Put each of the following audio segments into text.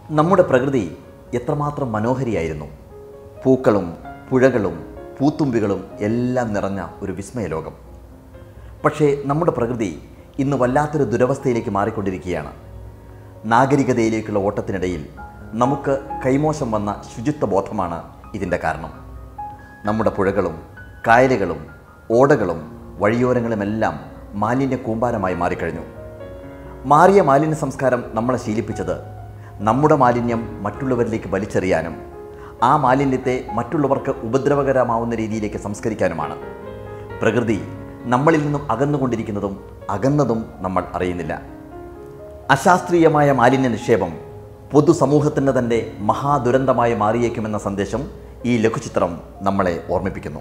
നമ്മുടെ പ്രകൃതി എത്രമാത്രം മനോഹരിയായിരുന്നു പൂക്കളും പുഴകളും പൂത്തുമ്പികളും എല്ലാം നിറഞ്ഞ ഒരു വിസ്മയ ലോകം പക്ഷേ നമ്മുടെ പ്രകൃതി ഇന്ന് വല്ലാത്തൊരു ദുരവസ്ഥയിലേക്ക് മാറിക്കൊണ്ടിരിക്കുകയാണ് നാഗരികതയിലേക്കുള്ള ഓട്ടത്തിനിടയിൽ നമുക്ക് കൈമോശം വന്ന ശുചിത്വ ബോധമാണ് ഇതിൻ്റെ കാരണം നമ്മുടെ പുഴകളും കായലുകളും ഓടകളും വഴിയോരങ്ങളുമെല്ലാം മാലിന്യ കൂമ്പാരമായി മാറിക്കഴിഞ്ഞു മാറിയ മാലിന്യ സംസ്കാരം നമ്മളെ ശീലിപ്പിച്ചത് നമ്മുടെ മാലിന്യം മറ്റുള്ളവരിലേക്ക് വലിച്ചെറിയാനും ആ മാലിന്യത്തെ മറ്റുള്ളവർക്ക് ഉപദ്രവകരമാവുന്ന രീതിയിലേക്ക് സംസ്കരിക്കാനുമാണ് പ്രകൃതി നമ്മളിൽ നിന്നും അകന്നുകൊണ്ടിരിക്കുന്നതും അകന്നതും നമ്മൾ അറിയുന്നില്ല അശാസ്ത്രീയമായ മാലിന്യ നിക്ഷേപം പൊതുസമൂഹത്തിന് തന്നെ മഹാദുരന്തമായി മാറിയേക്കുമെന്ന സന്ദേശം ഈ ലഘുചിത്രം നമ്മളെ ഓർമ്മിപ്പിക്കുന്നു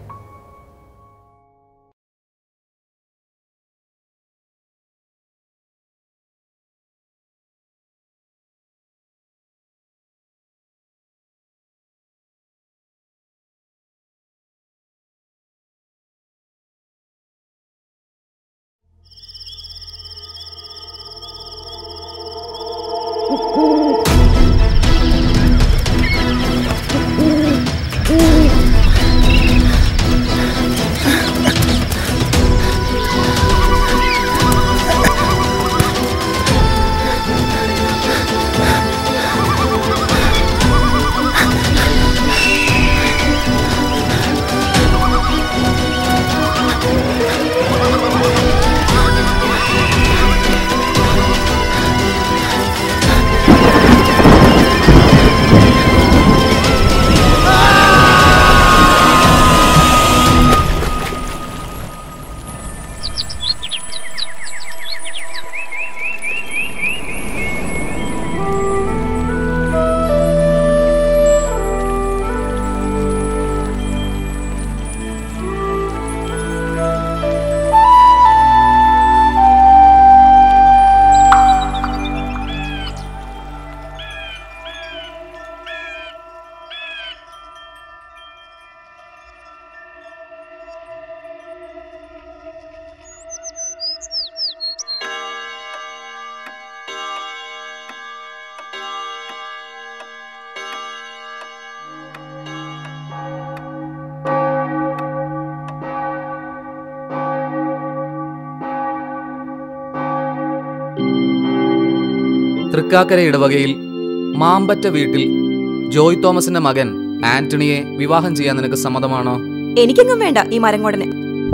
തൃക്കാക്കര ഇടവകയിൽ മാമ്പറ്റ വീട്ടിൽ ജോയ് തോമസിന്റെ മകൻ ആന്റണിയെ വിവാഹം ചെയ്യാൻ നിനക്ക് സമ്മതമാണോ എനിക്കെങ്ങും വേണ്ട ഈ മരങ്ങോടനെ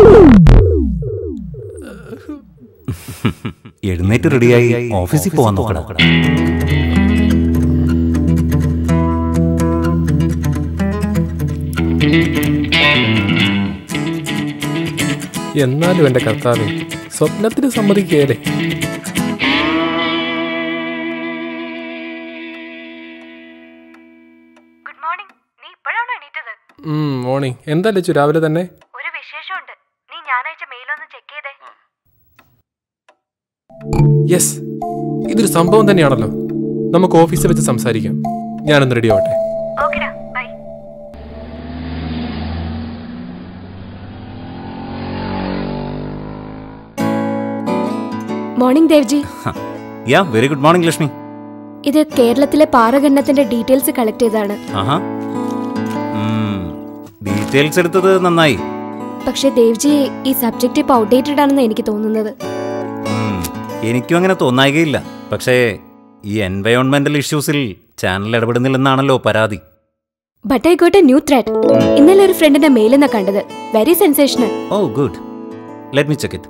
എഴുന്നേറ്റ് റെഡിയായി ഓഫീസിൽ പോവാൻ നോക്കണം എന്നാലും എൻ്റെ കർത്താവെ സ്വപ്നത്തിന് സമ്മതിക്കുകയല്ലേ ഗുഡ് മോർണിംഗ് നീ ഇപ്പോഴാണോ എണീറ്റത് മോർണിംഗ് എന്താ ലച്ചു രാവിലെ തന്നെ ഒരു വിശേഷമുണ്ട് നീ ഞായറാഴ്ച മെയിലൊന്ന് ചെക്ക് ചെയ്തേ യെസ് ഇതൊരു സംഭവം തന്നെയാണല്ലോ നമുക്ക് ഓഫീസിൽ വെച്ച് സംസാരിക്കാം ഞാനൊന്ന് റെഡി ആവട്ടെ ഓക്കെടാ bye morning Devji yeah very good morning Lakshmi ഇത് കേരളത്തിലെ പാറഖണ്ഡത്തിന്റെ ഡീറ്റെയിൽസ് കളക്ട് ചെയ്താണ് ആഹാ ഡീറ്റെയിൽസ് എടുത്തത് നന്നായി പക്ഷെ ദേവ്ജി ഈ സബ്ജക്റ്റ് ഇപ്പൊ ഔട്ട്ഡേറ്റഡ് ആണെന്ന് എനിക്ക് തോന്നുന്നത് ഉം, എനിക്കും അങ്ങനെ തോന്നായികയില്ല പക്ഷേ ഈ എൻവയോൺമെന്റൽ ഇഷ്യൂസിൽ ചാനൽ ഇടപെടുന്നില്ലെന്നാണല്ലോ പരാതി but I got a new thread ഇന്നലെ ഒരു ഫ്രണ്ടിന്റെ മെയിലെന്നാ കണ്ടത് very sensational oh good let me check it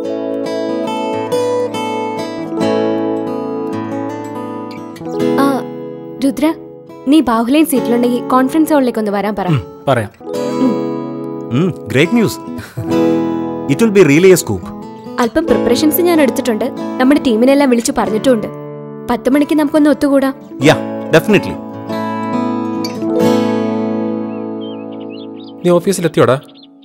ആ രുദ്ര നീ ബാഹുലൈൻ സീറ്റിലുണ്ടെങ്കിൽ കോൺഫറൻസ് ഹാളിലേക്ക് ഒന്ന് വരാൻ പറ പറയാം great news it will be really a scoop അല്പം പ്രിപ്പറേഷൻസ് ഞാൻ എടുത്തിട്ടുണ്ട് നമ്മുടെ ടീമിനെല്ലാം വിളിച്ചു പറഞ്ഞിട്ടുമുണ്ട് പത്ത് മണിക്ക് നമുക്കൊന്ന് ഒത്തുകൂടാം യാ ഡെഫിനറ്റ്ലി നീ ഓഫീസിലെത്തിയോടാ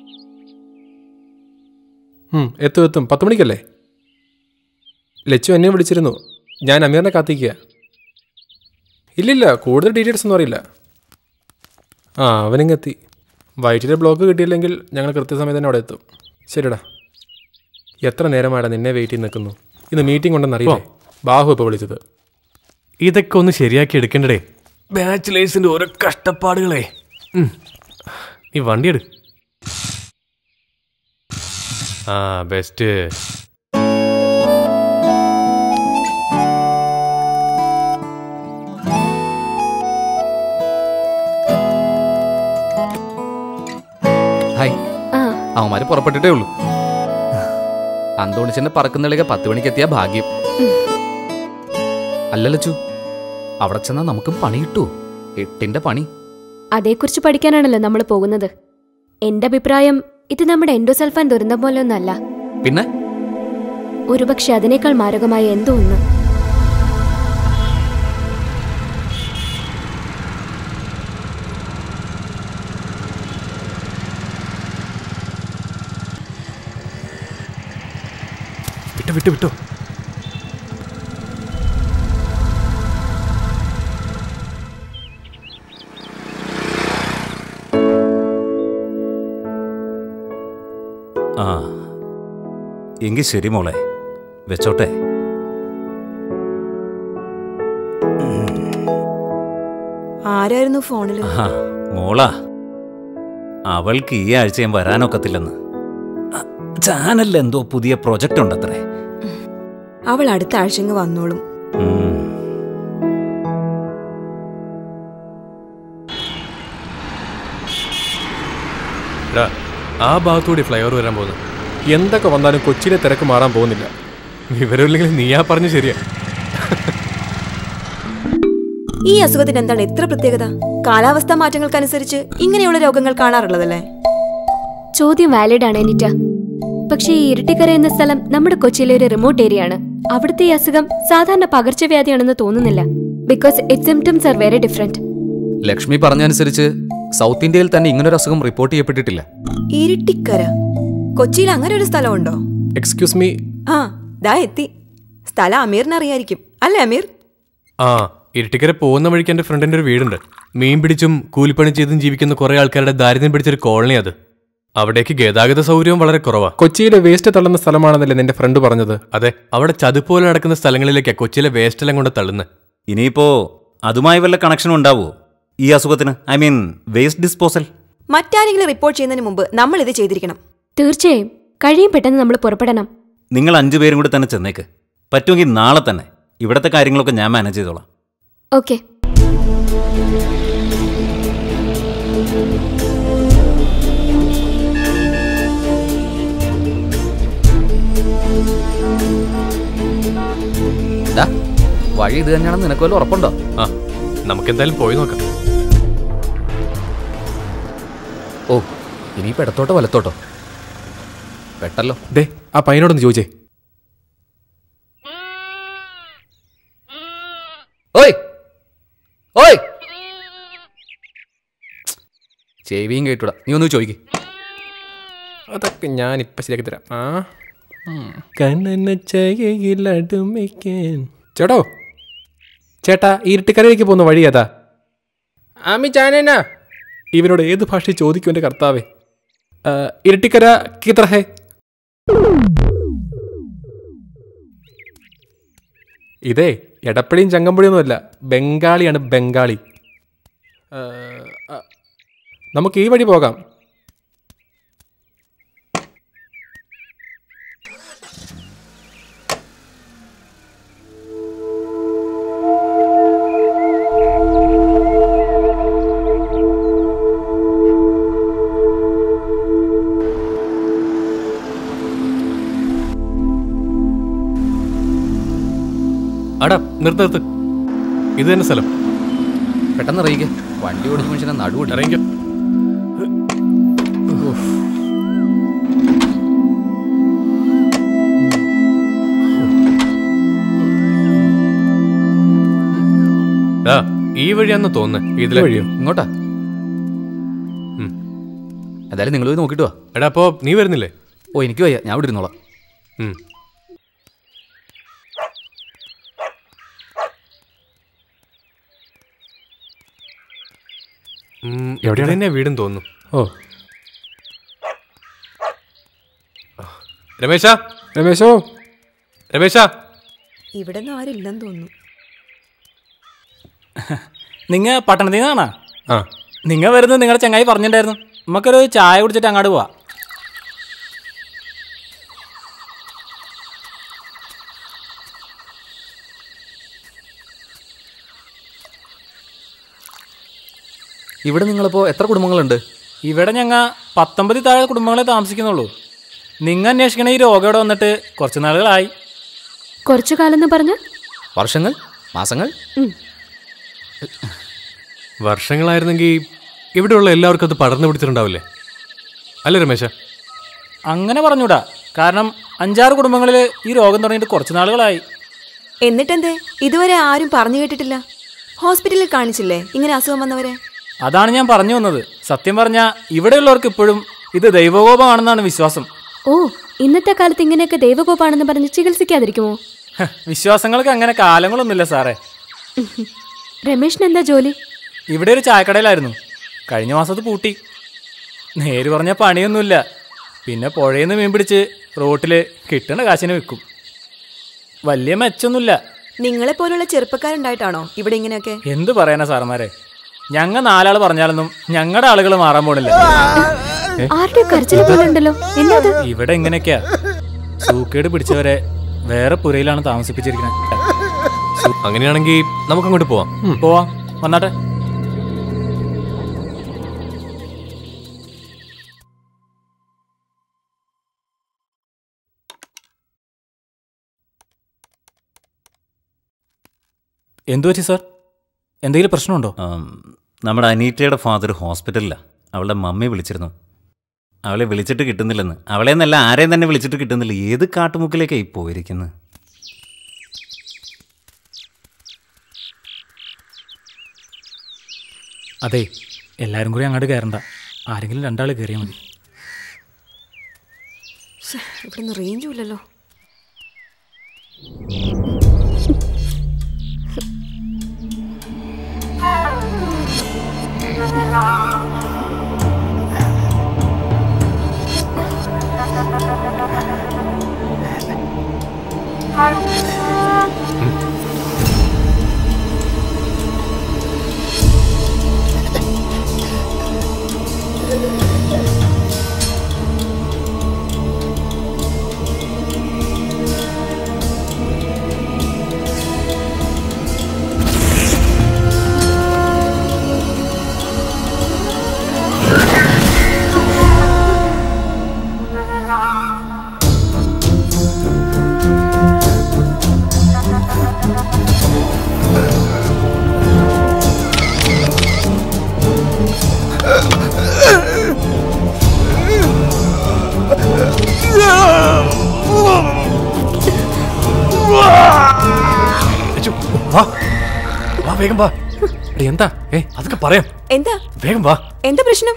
ഉം, എത്തും എത്തും പത്ത് മണിക്കല്ലേ ലച്ചു എന്നെ വിളിച്ചിരുന്നു ഞാൻ അമീറിനെ കാത്തിക്കുക ഇല്ലില്ല കൂടുതൽ ഡീറ്റെയിൽസ് ഒന്നും അറിയില്ല ആ അവനിങ്ങെത്തി വൈറ്റിലെ ബ്ലോക്ക് കിട്ടിയില്ലെങ്കിൽ ഞങ്ങൾ കൃത്യസമയത്ത് തന്നെ അവിടെ എത്തും ശരിടാ എത്ര നേരമായിടാ നിന്നെ വെയിറ്റ് ചെയ്ത് നിൽക്കുന്നു ഇന്ന് മീറ്റിംഗ് ഉണ്ടെന്ന് അറിയില്ലേ ബാഹു ഇപ്പോൾ വിളിച്ചത് ഇതൊക്കെ ഒന്ന് ശരിയാക്കി എടുക്കണ്ടേ ബാച്ചിലേഴ്സിന്റെ ഓരോ കഷ്ടപ്പാടുകളെ ഉം. നീ വണ്ടി എടു ആ ബെസ്റ്റ് ഹായ് ആ അവന്മാര് പുറപ്പെട്ടിട്ടേ ഉള്ളൂ അന്തോണിച്ചെന്നെ പറക്കുന്നിളിക പത്ത് മണിക്ക് എത്തിയ ഭാഗ്യം അല്ല ലച്ചു അവിടെ ചെന്നാ നമുക്കും പണി കിട്ടുമോ എട്ടിന്റെ പണി അതേക്കുറിച്ച് പഠിക്കാനാണല്ലോ നമ്മൾ പോകുന്നത് എന്റെ അഭിപ്രായം ഇത് നമ്മുടെ എൻഡോസൾഫാൻ ദുരന്തം പോലെ ഒന്നല്ല പിന്നെ ഒരുപക്ഷെ അതിനേക്കാൾ മാരകമായ എന്തോ ഒന്ന് വിട്ടോ വിട്ടോ വിട്ടോ ആ എങ്കിൽ ശരി മോളെ വെച്ചോട്ടെ ആരായിരുന്നു ഫോണിൽ ആ മോളാ അവൾക്ക് ഈ ആഴ്ച ഞാൻ വരാനൊക്കത്തില്ലെന്ന് അ, ചാനലിൽ എന്തോ പുതിയ പ്രൊജക്റ്റ് ഉണ്ടത്രേ അവൾ അടുത്ത ആഴ്ച ഇങ്ങ് വന്നോളും ഉം. എടാ ആ ഭാഗത്തൂടെ ഫ്ലൈഓവർ വരാൻ പോകുന്നു എന്തൊക്കെ വന്നാലും കൊച്ചിയിലെ തിരക്ക് മാറാൻ പോകുന്നില്ല വിവരമില്ലെങ്കിൽ നീയാ പറഞ്ഞു ശരിയാ ഈ അസുഖത്തിന് എന്താണ് ഇത്ര പ്രത്യേകത കാലാവസ്ഥാ മാറ്റങ്ങൾക്കനുസരിച്ച് ഇങ്ങനെയുള്ള രോഗങ്ങൾ കാണാറുള്ളതല്ലേ ചോദ്യം വാലിഡ് ആണ് എനിറ്റ പക്ഷേ ഈ ഇരട്ടിക്കര എന്ന സ്ഥലം നമ്മുടെ കൊച്ചിയിലെ ഒരു റിമോട്ട് ഏരിയ ആണ് അവിടുത്തെ ഈ അസുഖം സാധാരണ പകർച്ചവ്യാധിയാണെന്ന് തോന്നുന്നില്ല because it symptoms are very different Lakshmi പറഞ്ഞനുസരിച്ച് സൗത്ത് ഇന്ത്യയിൽ തന്നെ ഇങ്ങനൊരു അസുഖം റിപ്പോർട്ട് ചെയ്യപ്പെട്ടിട്ടില്ല ഇരിട്ടിക്കര കൊച്ചിയിൽ അങ്ങനെ ഒരു സ്ഥലമുണ്ടോ എക്സ്ക്യൂസ് മീ ആ ദാ എത്തി സ്ഥലം അമീറിന് അറിയായിരിക്കും അല്ലേ അമീർ ആ ഇരട്ടിക്കര പോകുന്ന വഴിക്ക് എൻ്റെ ഫ്രണ്ടിൻ്റെ ഒരു വീടുണ്ട് മീൻ പിടിച്ചും കൂലിപ്പണി ചെയ്തും ജീവിക്കുന്ന കുറേ ആൾക്കാരുടെ ദാരിദ്ര്യം പിടിച്ചൊരു കോളനി അത് അവിടേക്ക് ഗതാഗത സൗകര്യവും വളരെ കുറവാ കൊച്ചിയിലെ വേസ്റ്റ് തള്ളുന്ന സ്ഥലമാണെന്നല്ലേ നിന്റെ ഫ്രണ്ട് പറഞ്ഞത് അതെ അവിടെ ചതുപ്പ് പോലെ നടക്കുന്ന സ്ഥലങ്ങളിലേക്കാ കൊച്ചിയിലെ വേസ്റ്റ് എല്ലാം കൊണ്ട് തള്ളുന്നത് ഇനിയിപ്പോ അതുമായി വല്ല കണക്ഷനും ഉണ്ടാവുമോ ഈ അസുഖത്തിന് ഐ മീൻ വേസ്റ്റ് ഡിസ്പോസൽ മറ്റാരെങ്കിലും റിപ്പോർട്ട് ചെയ്യുന്നതിന് മുമ്പ് നമ്മൾ ഇത് ചെയ്തിരിക്കണം തീർച്ചയായും കഴിയും പെട്ടെന്ന് നമ്മൾ പുറപ്പെടണം നിങ്ങൾ അഞ്ചു പേരും കൂടി തന്നെ ചെന്നേക്ക് പറ്റുമെങ്കിൽ നാളെ തന്നെ ഇവിടുത്തെ കാര്യങ്ങളൊക്കെ ഞാൻ മാനേജ് ചെയ്തോളാം ഓക്കെ ദാ, വഴി ഇത് തന്നെയാണെന്ന് നിനക്ക് വല്ല ഉറപ്പുണ്ടോ ആ നമുക്കെന്തായാലും പോയി നോക്കാം ഓ ഇനിയിപ്പോ ഇടത്തോട്ടോ വലത്തോട്ടോ പെട്ടല്ലോ ദേ ആ പയ്യനോടൊന്ന് ചോദിച്ചേ ഓയ് ഓയ് ചെവിയും കേട്ടൂടാ നീ ഒന്ന് ചോദിക്ക് അതൊക്കെ ഞാൻ ഇപ്പം ശരിയാക്കി തരാം ആ കണ്ണന ചകയിലടുമിക്കാൻ ചേട്ടോ ചേട്ടാ ഈ ഇരുട്ടിക്കരയിലേക്ക് പോകുന്ന വഴി ഏതാ ആമി ചാനന ഇവനോട് ഏത് ഭാഷയിൽ ചോദിക്കും എൻ്റെ കർത്താവേ ആ, ഇരട്ടിക്കര കിത്രഹേ ഇതേ എടപ്പള്ളിയും ചങ്ങമ്പുഴിയൊന്നുമല്ല ബംഗാളിയാണ് ബംഗാളി ആ, ആ, നമുക്ക് ഈ വഴി പോകാം അടാ നിർത്ത് നിർത്ത് ഇത് തന്നെ സ്ഥലം പെട്ടെന്ന് അറിയിക്കേ വണ്ടി ഓടിച്ച മനുഷ്യനെ നടുവടി ഇറങ്ങിക്കോ ആ ഈ വഴിയാന്ന് തോന്നുന്നത് ഇതിലെ വഴിയോ? ഇങ്ങോട്ടാ ഉം. എന്തായാലും നിങ്ങൾ പോയി നോക്കിട്ട് വാ എടാ അപ്പോ നീ വരുന്നില്ലേ ഓ എനിക്ക് വയ്യ ഞാൻ ഇവിടെ ഇരുന്നോളാം ഉം. ഉം, എവിടെയാണ്? ഇത് തന്നെയാ വീടും തോന്നുന്നു ഓ രമേശ രമേശോ രമേശ ഇവിടെ ഒന്നും ആരും ഇല്ലെന്ന് തോന്നുന്നു നിങ്ങ പട്ടണത്തിൽ നിന്നാണോ ആ നിങ്ങൾ വരുന്നത് നിങ്ങളുടെ ചങ്ങായി പറഞ്ഞിട്ടുണ്ടായിരുന്നു നമുക്കൊരു ചായ കുടിച്ചിട്ട് അങ്ങോട്ട് പോവാം ഇവിടെ നിങ്ങളിപ്പോൾ എത്ര കുടുംബങ്ങളുണ്ട് ഇവിടെ ഞങ്ങ പത്തൊമ്പതിൽ താഴെ കുടുംബങ്ങളെ താമസിക്കുന്നുള്ളൂ നിങ്ങൾ അന്വേഷിക്കണ ഈ രോഗം ഇവിടെ വന്നിട്ട് കുറച്ച് നാളുകളായി കുറച്ചു കാലം എന്ന് പറഞ്ഞ വർഷങ്ങൾ മാസങ്ങൾ വർഷങ്ങളായിരുന്നെങ്കിൽ ഇവിടെയുള്ള എല്ലാവർക്കും അത് പടർന്നു പിടിച്ചിട്ടുണ്ടാവില്ലേ അല്ലേ രമേശ അങ്ങനെ പറഞ്ഞൂടാ കാരണം അഞ്ചാറ് കുടുംബങ്ങളിൽ ഈ രോഗം തുടങ്ങിയിട്ട് കുറച്ച് നാളുകളായി എന്നിട്ടെന്തേ ഇതുവരെ ആരും പറഞ്ഞു കേട്ടിട്ടില്ല ഹോസ്പിറ്റലിൽ കാണിച്ചില്ലേ ഇങ്ങനെ അസുഖം വന്നവരെ അതാണ് ഞാൻ പറഞ്ഞു വന്നത് സത്യം പറഞ്ഞാൽ ഇവിടെയുള്ളവർക്ക് ഇപ്പോഴും ഇത് ദൈവകോപമാണെന്നാണ് വിശ്വാസം ഓ ഇന്നത്തെ കാലത്ത് ഇങ്ങനെയൊക്കെ ദൈവകോപ്പാണെന്ന് പറഞ്ഞ് ചികിത്സിക്കാതിരിക്കുമോ ഹ, വിശ്വാസങ്ങൾക്ക് അങ്ങനെ കാലങ്ങളൊന്നുമില്ല സാറേ രമേഷിന് എന്താ ജോലി ഇവിടെ ഒരു ചായക്കടയിലായിരുന്നു കഴിഞ്ഞ മാസം അത് പൂട്ടി നേര് പറഞ്ഞ പണിയൊന്നുമില്ല പിന്നെ പുഴയിൽ നിന്ന് മീൻ പിടിച്ച് റോട്ടിൽ കിട്ടണ കാശിന് വിൽക്കും വലിയ മെച്ചൊന്നുമില്ല നിങ്ങളെ പോലുള്ള ചെറുപ്പക്കാരുണ്ടായിട്ടാണോ ഇവിടെ ഇങ്ങനെയൊക്കെ എന്ത് പറയാനാ സാറന്മാരെ ഞങ്ങൾ നാലാൾ പറഞ്ഞാലൊന്നും ഞങ്ങളുടെ ആളുകൾ മാറാൻ പോണില്ല ആരുടെ കരച്ചിൽ പോലെ ഉണ്ടല്ലോ എന്താ ഇവിടെ ഇങ്ങനെയൊക്കെയാ സൂക്കേട് പിടിച്ചവരെ വേറെ പുരയിലാണ് താമസിപ്പിച്ചിരിക്കുന്നത് അങ്ങനെയാണെങ്കിൽ നമുക്കങ്ങോട്ട് പോവാം പോവാം വന്നാട്ടെ എന്തു പറ്റി സാർ എന്തെങ്കിലും പ്രശ്നമുണ്ടോ ആം, നമ്മുടെ അനീറ്റയുടെ ഫാദർ ഹോസ്പിറ്റലിലാണ് അവളുടെ മമ്മി വിളിച്ചിരുന്നു അവളെ വിളിച്ചിട്ട് കിട്ടുന്നില്ലെന്ന് അവളെ എന്നല്ല ആരെയും തന്നെ വിളിച്ചിട്ട് കിട്ടുന്നില്ല ഏത് കാട്ടുമുക്കിലേക്കായി പോയിരിക്കുന്നത് അതെ എല്ലാവരും കൂടി അങ്ങോട്ട് കയറണ്ട ആരെങ്കിലും രണ്ടാൾ കയറിയാൽ മതി ശ്ശെ, ഇവിടുന്ന് റേഞ്ചും ഇല്ലല്ലോ വാ വാ വേഗം വാ എടി, എന്താ ഏ അതൊക്കെ പറയാം എന്താ വേഗം വാ എന്താ പ്രശ്നം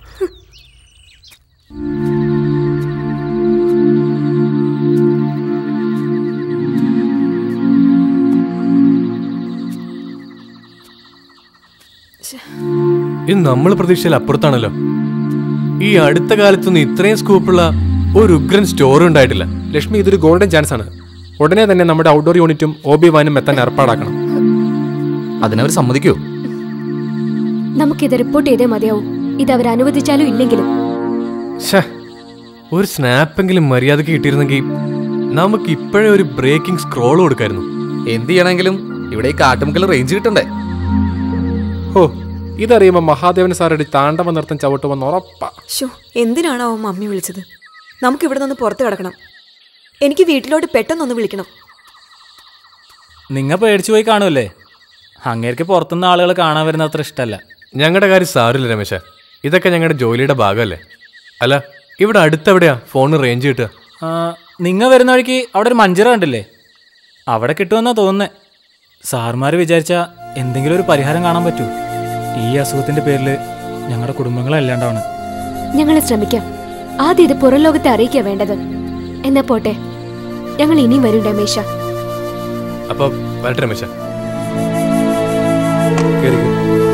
ഇത് നമ്മൾ പ്രതീക്ഷയിൽ അപ്പുറത്താണല്ലോ ഈ അടുത്ത കാലത്തൊന്നും ഇത്രയും സ്കൂപ്പുള്ള ഒരു ഉഗ്രൻ സ്റ്റോറി ഉണ്ടായിട്ടില്ല ലക്ഷ്മി ഇതൊരു ഗോൾഡൻ ചാൻസ് ആണ് ഉടനെ തന്നെ നമ്മുടെ ഔട്ട്ഡോർ യൂണിറ്റും ഒ ബി വാനും എത്താൻ ഏർപ്പാടാക്കണം അതിനവർ സമ്മതിക്കുമോ നമുക്കിത് റിപ്പോർട്ട് ചെയ്തേ മതിയാവും ഇത് അവർ അനുവദിച്ചാലും ഇല്ലെങ്കിലും ശ്ശേ, ഒരു സ്നാപ്പെങ്കിലും മര്യാദക്ക് കിട്ടിയിരുന്നെങ്കിൽ നമുക്ക് ഇപ്പോഴേ ഒരു ബ്രേക്കിംഗ് സ്ക്രോൾ കൊടുക്കായിരുന്നു എന്ത് ചെയ്യണമെങ്കിലും ഇവിടെ ഈ കാട്ടുമുക്കിൽ റേഞ്ച് കിട്ടണ്ടേ ഓ ഇതറിയുമ്പോൾ മഹാദേവൻ സാറടി താണ്ഡവ നൃത്തം ചവിട്ടുമെന്ന് ഉറപ്പാ ഷോ എന്തിനാണോ മമ്മി വിളിച്ചത് നമുക്ക് ഇവിടെ നിന്ന് പുറത്ത് കിടക്കണം എനിക്ക് വീട്ടിലോട്ട് പെട്ടെന്നൊന്ന് വിളിക്കണം നിങ്ങൾ പേടിച്ചു പോയി കാണുമല്ലേ അങ്ങേർക്ക് പുറത്തുനിന്ന് ആളുകൾ കാണാൻ വരുന്ന അത്ര ഇഷ്ടമല്ല ഞങ്ങളുടെ കാര്യം സാറില്ല രമേശ ഇതൊക്കെ ഞങ്ങളുടെ ജോലിയുടെ ഭാഗമല്ലേ അല്ല ഇവിടെ അടുത്തെവിടെയാ ഫോണിന് റേഞ്ച് കിട്ടുക നിങ്ങൾ വരുന്ന വഴിക്ക് അവിടെ ഒരു മഞ്ചിറ കണ്ടില്ലേ അവിടെ കിട്ടുമെന്നാ തോന്നുന്നേ സാറുമാർ വിചാരിച്ചാൽ എന്തെങ്കിലും ഒരു പരിഹാരം കാണാൻ പറ്റൂ ഈ അസുഖത്തിന്റെ പേരിൽ ഞങ്ങളുടെ കുടുംബങ്ങളല്ലാണ്ടാണ് ഞങ്ങൾ ശ്രമിക്കാം ആദ്യം ഇത് പുറം ലോകത്തെ അറിയിക്കുക വേണ്ടത് എന്നാ പോട്ടെ ഞങ്ങൾ ഇനിയും വരും രമേശ അപ്പൊ വരട്ടെ രമേശ കേറിക്കോ.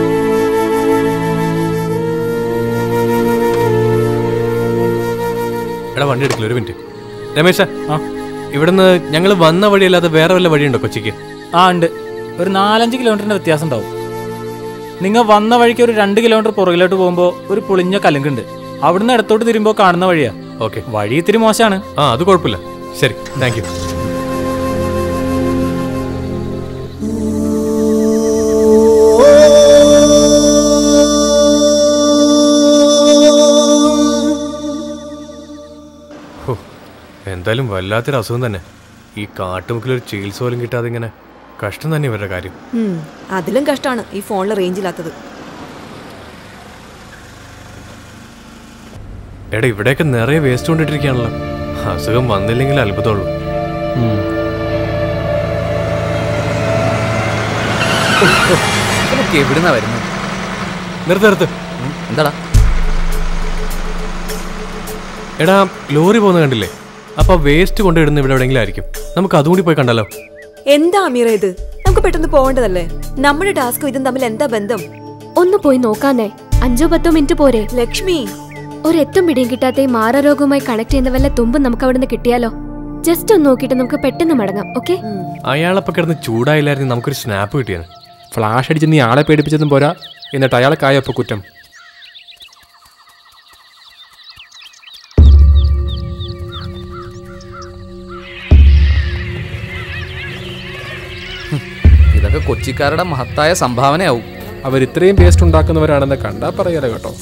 എടാ വണ്ടി എടുക്കില്ല ഒരു മിനിറ്റ് രമേശ ആ ഇവിടുന്ന് ഞങ്ങൾ വന്ന വഴിയല്ലാതെ വേറെ വല്ല വഴിയുണ്ടോ കൊച്ചിക്ക് ആ ഉണ്ട് ഒരു നാലഞ്ച് കിലോമീറ്ററിന്റെ വ്യത്യാസം ഉണ്ടാവും നിങ്ങൾ വന്ന വഴിക്ക് ഒരു രണ്ട് കിലോമീറ്റർ പുറകിലോട്ട് പോകുമ്പോൾ ഒരു പുളിഞ്ഞ കലുങ്കുണ്ട് അവിടുന്ന് ഇടത്തോട്ട് തിരുമ്പോൾ കാണുന്ന വഴിയാ ഓക്കെ വഴി ഇത്തിരി മോശമാണ് ആ അത് കുഴപ്പമില്ല ശരി താങ്ക് യു ഹോ, എന്തായാലും വല്ലാത്തൊരു അസുഖം തന്നെ ഈ കാട്ടുമുക്കിലൊരു ചികിത്സ പോലും കിട്ടാതെ ഇങ്ങനെ കഷ്ടം തന്നെ ഇവരുടെ കാര്യം ഉം, അതിലും കഷ്ടമാണ് ഈ ഫോണിൽ റേഞ്ച് ഇല്ലാത്തത് എടാ ഇവിടെയൊക്കെ നിറയെ വേസ്റ്റ് കൊണ്ടിട്ടിരിക്കുകയാണല്ലോ അസുഖം വന്നില്ലെങ്കിൽ അത്ഭുതമുള്ളൂ ഇതൊക്കെ എവിടുന്നാ വരുന്നത് നിർത്ത് നിർത്ത് എന്താടാ എടാ ലോറി പോകുന്ന കണ്ടില്ലേ അപ്പൊ വേസ്റ്റ് കൊണ്ടിടുന്ന ഇവിടെ എവിടെയെങ്കിലും ആയിരിക്കും നമുക്ക് അതും കൂടി പോയി കണ്ടാലോ എന്താ അമീറ ഇത് നമുക്ക് പെട്ടെന്ന് പോകേണ്ടതല്ലേ നമ്മുടെ ടാസ്കും ഇതും തമ്മിൽ എന്താ ബന്ധം ഒന്ന് പോയി നോക്കാന്നേ അഞ്ചോ പത്തോ മിനിറ്റ് പോരെ ലക്ഷ്മി ഒരെത്തും പിടിയും കിട്ടാത്ത ഈ മാറാരോഗവുമായി കണക്ട് ചെയ്യുന്ന വല്ല തുമ്പും നമുക്ക് അവിടുന്ന് കിട്ടിയാലോ ജസ്റ്റ് ഒന്ന് നോക്കിയിട്ട് നമുക്ക് പെട്ടെന്ന് മടങ്ങാം ഓക്കെ അയാളപ്പൊ കിടന്ന് ചൂടായില്ലായിരുന്നു നമുക്കൊരു സ്നാപ്പ് കിട്ടിയത് ഫ്ലാഷ് അടിച്ച് നീ ആളെ പേടിപ്പിച്ചതും പോരാ എന്നിട്ട് അയാളെ കായപ്പോ കുറ്റം ഇതൊക്കെ കൊച്ചിക്കാരുടെ മഹത്തായ സംഭാവനയാവും അവർ ഇത്രയും പേസ്റ്റ് ഉണ്ടാക്കുന്നവരാണെന്ന് കണ്ടാ പറയാലോ കേട്ടോ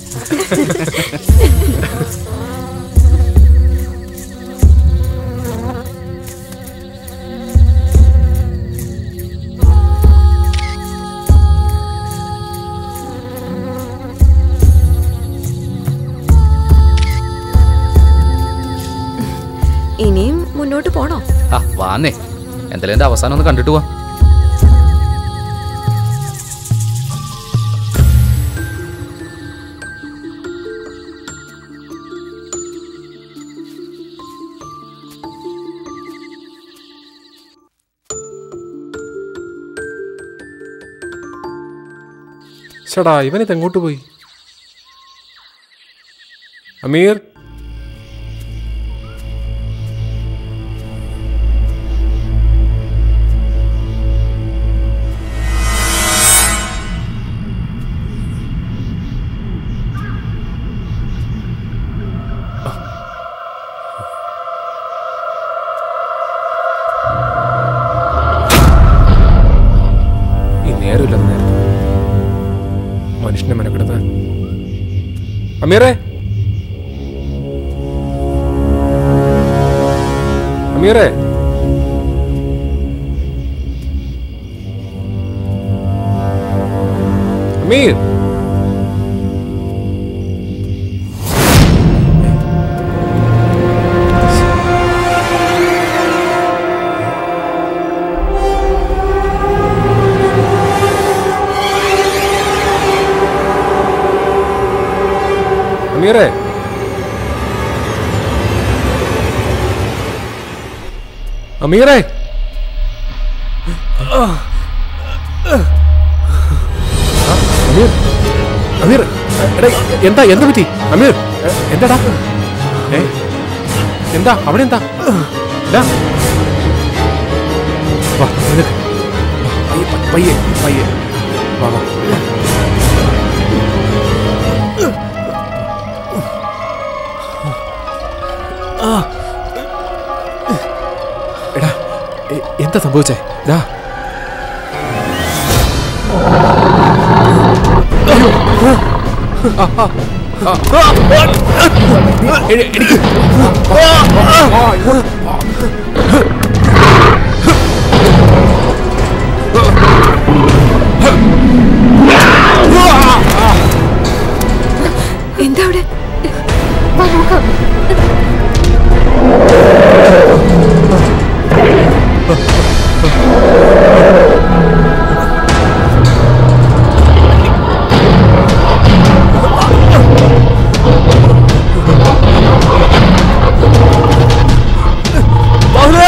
ഇനിയും മുന്നോട്ട് പോണോ ആ വാന്നേ എന്തായാലും എന്റെ അവസാനം ഒന്ന് കണ്ടിട്ട് പോവാം ചേടാ ഇവനിത് എങ്ങോട്ട് പോയി അമീർ ഈ നേരമില്ല നേരത്തെ മനുഷ്യനെ മെനക്കെടുത്താൻ അമീറേ അമീറേ അമീർ അമീറേ അമീറേ ആ, അമീർ അമീർ എടാ എന്താ എന്താ പറ്റി അമീർ എ, എന്താടാ ഏ എന്താ അവിടെ എന്താ എടാ. വാ നിനക്ക് പയ്യെ പയ്യെ വാ വാ എടാ എ- എന്താ സംഭവിച്ചേ ഡാ എന്താ അവിടെ ബാഹുല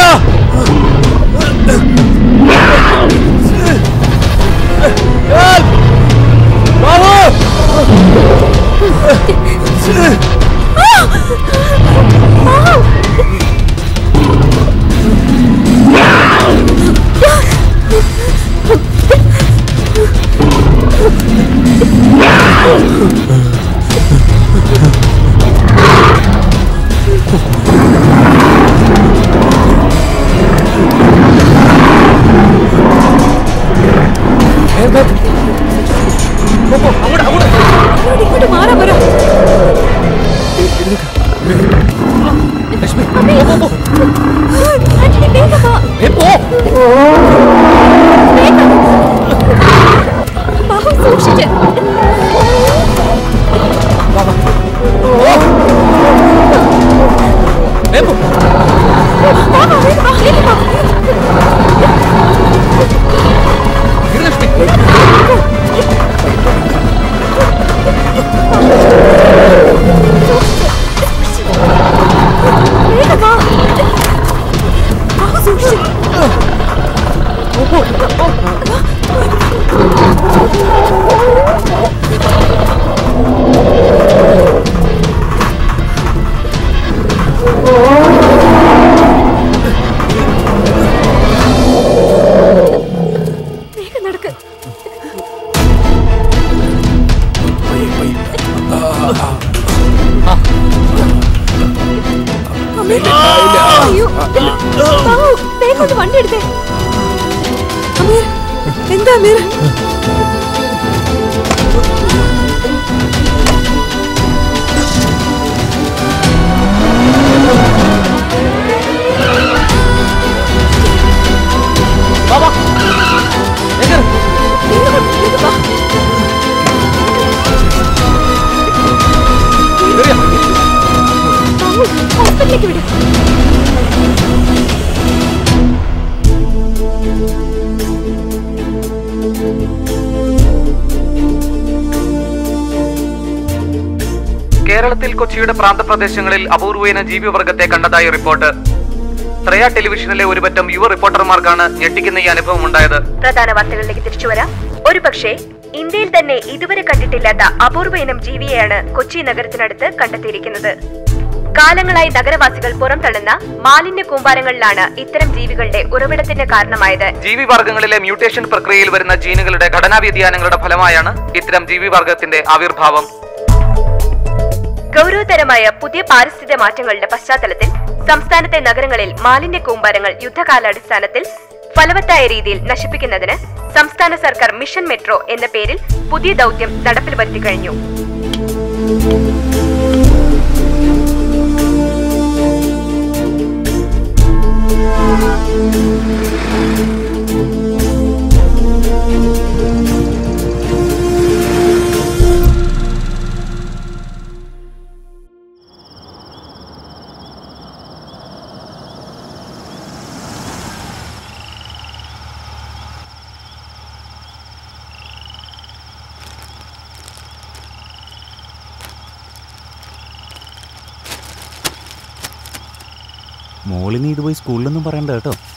ഇങ്ങോട്ട് ഇങ്ങോട്ട് മാറാൻ പറ അമ്മേ. ആന്റണി, വേഗം വാ. വേഗം. ബാബു, സൂക്ഷിച്ച്. വാ, വാ, വേഗം വാ, വേഗം വാ. വേഗം വാ. ബാബു, സൂക്ഷിച്ച്. വേഗം നടക്ക് അമ്മേ. അയ്യോ. ബാബു, വേഗം ഒന്ന് വണ്ടി എടുത്തേ അമീർ എന്താ അമീർ വേഗം, വേഗം വാ. ബാബു, ഹോസ്പിറ്റലിലേക്ക് വിട് കേരളത്തിൽ കൊച്ചിയുടെ പ്രാന്തപ്രദേശങ്ങളിൽ അപൂർവേന ജീവിവർഗത്തെ കണ്ടതായി റിപ്പോർട്ട് ശ്രേയ ടെലിവിഷനിലെ ഒരുപറ്റം യുവ റിപ്പോർട്ടർമാർക്കാണ് ഞെട്ടിക്കുന്ന ഈ അനുഭവം ഉണ്ടായത് പ്രധാന വാർത്തകളിലേക്ക് തിരിച്ചു വരാം ഒരു പക്ഷേ ഇന്ത്യയിൽ തന്നെ ഇതുവരെ കണ്ടിട്ടില്ലാത്ത അപൂർവ ഇനം ജീവിയെയാണ് കൊച്ചി നഗരത്തിനടുത്ത് കണ്ടെത്തിയിരിക്കുന്നത് കാലങ്ങളായി നഗരവാസികൾ പുറംതള്ളുന്ന മാലിന്യ കൂമ്പാരങ്ങളിലാണ് ഇത്തരം ജീവികളുടെ ഉറവിടത്തിന് കാരണമായത് ജീവിവർഗങ്ങളിലെ മ്യൂട്ടേഷൻ പ്രക്രിയയിൽ വരുന്ന ജീനുകളുടെ ഘടനാ വ്യതിയാനങ്ങളുടെ ഫലമായാണ് ഇത്തരം ജീവിവർഗത്തിന്റെ ആവിർഭാവം ഗൗരവതരമായ പുതിയ പാരിസ്ഥിതിക മാറ്റങ്ങളുടെ പശ്ചാത്തലത്തിൽ സംസ്ഥാനത്തെ നഗരങ്ങളിൽ മാലിന്യ കൂമ്പാരങ്ങൾ യുദ്ധകാലാടിസ്ഥാനത്തിൽ ഫലവത്തായ രീതിയിൽ നശിപ്പിക്കുന്നതിന് സംസ്ഥാന സർക്കാർ മിഷൻ മെട്രോ എന്ന പേരിൽ പുതിയ ദൗത്യം നടപ്പിൽ വരുത്തി കഴിഞ്ഞു മോളിനി ഇത് പോയി സ്കൂളിലൊന്നും പറയണ്ട കേട്ടോ